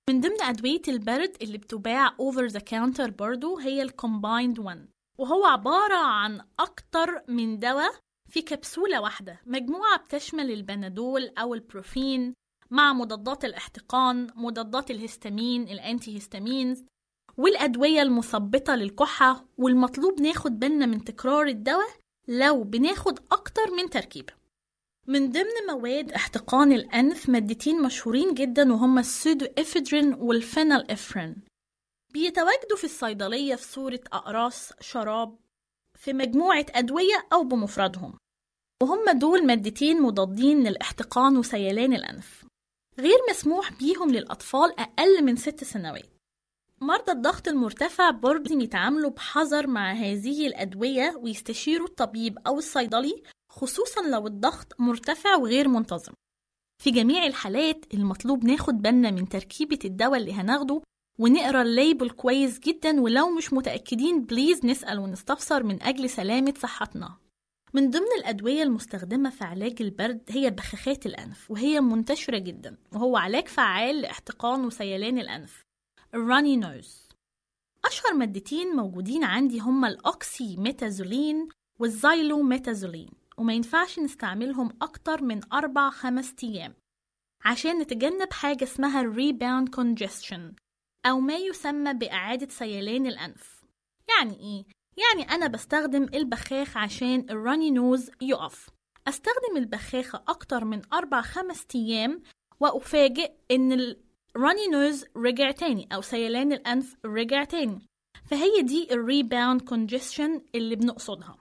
من ضمن أدوية البرد اللي بتباع over the counter برضو هي الكومبايند one وهو عبارة عن أكتر من دواء في كبسولة واحدة مجموعة بتشمل البنادول أو البروفين مع مضادات الاحتقان مضادات الهستامين الانتي هيستامينز والأدوية المثبطة للكحة والمطلوب ناخد بالنا من تكرار الدواء لو بناخد أكتر من تركيبة من ضمن مواد احتقان الأنف مادتين مشهورين جدا وهما السودو إفيدرين والفينال إفرين بيتواجدوا في الصيدلية في صورة أقراص شراب في مجموعة أدوية أو بمفردهم وهم دول مادتين مضادين للاحتقان وسيلان الأنف غير مسموح بيهم للأطفال أقل من ست سنوات مرضى الضغط المرتفع برضه يتعاملوا بحذر مع هذه الأدوية ويستشيروا الطبيب أو الصيدلي خصوصا لو الضغط مرتفع وغير منتظم في جميع الحالات المطلوب ناخد بالنا من تركيبة الدواء اللي هناخده ونقرا الليبل كويس جدا ولو مش متأكدين بليز نسأل ونستفسر من أجل سلامة صحتنا من ضمن الأدوية المستخدمة في علاج البرد هي بخاخات الأنف وهي منتشرة جدا وهو علاج فعال لاحتقان وسيلان الأنف الراني نوز أشهر مادتين موجودين عندي هما الأوكسي ميتازولين والزايلو ميتازولين وما ينفعش نستعملهم أكتر من أربع خمس أيام عشان نتجنب حاجة اسمها الريباوند كونجستشن أو ما يسمى بإعادة سيلان الأنف يعني إيه؟ يعني أنا بستخدم البخاخ عشان الراني نوز يقف أستخدم البخاخة أكتر من أربع خمس أيام وأفاجئ إن الراني نوز رجع تاني أو سيلان الأنف رجع تاني فهي دي الريباوند كونجستشن اللي بنقصدها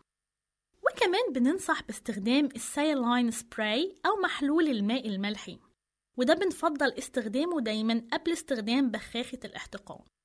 وكمان بننصح باستخدام السايلاين سبراي أو محلول الماء الملحي وده بنفضل استخدامه دايما قبل استخدام بخاخة الاحتقان